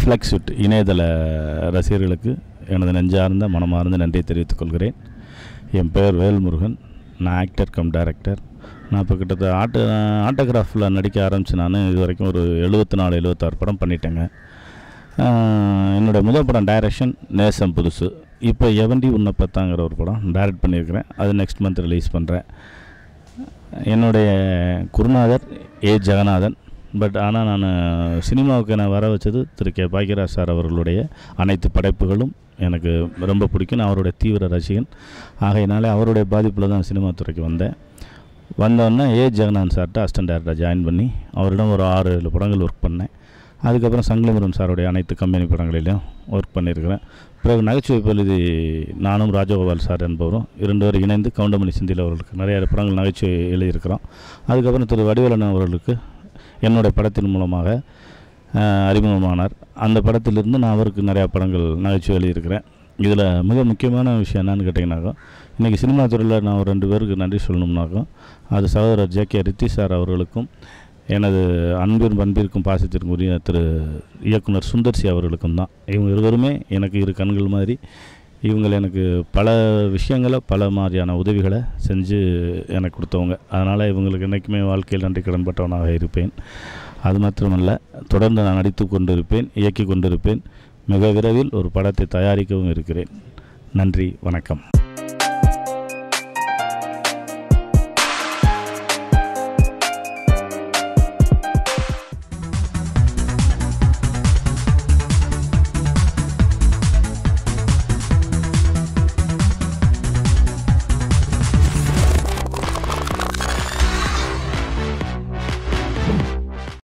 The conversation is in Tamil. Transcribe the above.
ஃப்ளெக்ஸ்விட் இணையதள ரசிகர்களுக்கு எனது நெஞ்சார்ந்த மனமார்ந்த நன்றியை தெரிவித்துக் கொள்கிறேன் என் பெயர் வேல்முருகன் நான் ஆக்டர் கம் டைரக்டர் நான் இப்போ கிட்டத்தட்ட ஆட்டோ ஆட்டோகிராஃபில் நடிக்க ஆரம்பித்து நான் இது வரைக்கும் ஒரு எழுபத்தி நாலு எழுபத்தாறு படம் பண்ணிட்டேங்க ஆஹ் என்னோடய முதல் படம் டைரக்ஷன் நேசம் புதுசு இப்போ எவண்டி உன்னை பத்தாங்கிற ஒரு படம் டைரக்ட் பண்ணியிருக்கிறேன் அது நெக்ஸ்ட் மந்த் ரிலீஸ் பண்ணுறேன் என்னுடைய குருநாதர் ஏ ஜெகநாதன் பட் ஆனால் நான் சினிமாவுக்கு நான் வர வச்சது திரு கே பாக்கியராஜ் சார் அவர்களுடைய அனைத்து படைப்புகளும் எனக்கு ரொம்ப பிடிக்கும் நான் அவருடைய தீவிர ரசிகன் ஆகையினாலே அவருடைய பாதிப்பில் தான் சினிமா துறைக்கு வந்தேன் வந்தோடனே ஏ ஜெகநாதன் சார்கிட்ட அசிஸ்டன்ட் டேரக்டராக ஜாயின் பண்ணி அவரிடம் ஒரு ஆறு ஏழு படங்கள் ஒர்க் பண்ணேன் அதுக்கப்புறம் சங்கலிமுருகன் சாருடைய அனைத்து கம்பெனி படங்களிலும் ஒர்க் பண்ணியிருக்கிறேன் பிறகு நகைச்சுவை பகுதி நானும் ராஜகோபால் சார் என்பவரும் இரண்டு பேரும் இணைந்து கவுண்டமணி சிந்தில் அவர்களுக்கு நிறைய படங்கள் நகைச்சுவை எழுதியிருக்கிறோம் அதுக்கப்புறம் திரு வடிவேலன் அவர்களுக்கு என்னுடைய படத்தின் மூலமாக அஹ், அறிமுகமானார் அந்த படத்திலிருந்து நான் அவருக்கு நிறையா படங்கள் நகைச்சுவை எழுதியிருக்கிறேன் இதில் மிக முக்கியமான விஷயம் என்னன்னு கேட்டிங்கனாக்கா இன்றைக்கி சினிமா துறையில் நான் ஒரு ரெண்டு பேருக்கு நன்றி சொல்லணும்னாக்கா அது சகோதரர் ஜே கே ரித்தி சார் அவர்களுக்கும் எனது அன்பின் பண்பிற்கும் பாசத்திற்கும் உரிய திரு இயக்குனர் சுந்தர்சி அவர்களுக்கும் தான் இவங்க இருவருமே எனக்கு இரு கண்கள் மாதிரி இவங்க எனக்கு பல விஷயங்களை பல மாதிரியான உதவிகளை செஞ்சு எனக்கு கொடுத்தவங்க அதனால் இவங்களுக்கு என்றைக்குமே வாழ்க்கையில் நன்றி கடன்பட்டவனாக இருப்பேன் அது மாத்திரமல்ல தொடர்ந்து நான் நடித்து கொண்டிருப்பேன் இயக்கி கொண்டிருப்பேன் மிக விரைவில் ஒரு படத்தை தயாரிக்கவும் இருக்கிறேன் நன்றி வணக்கம்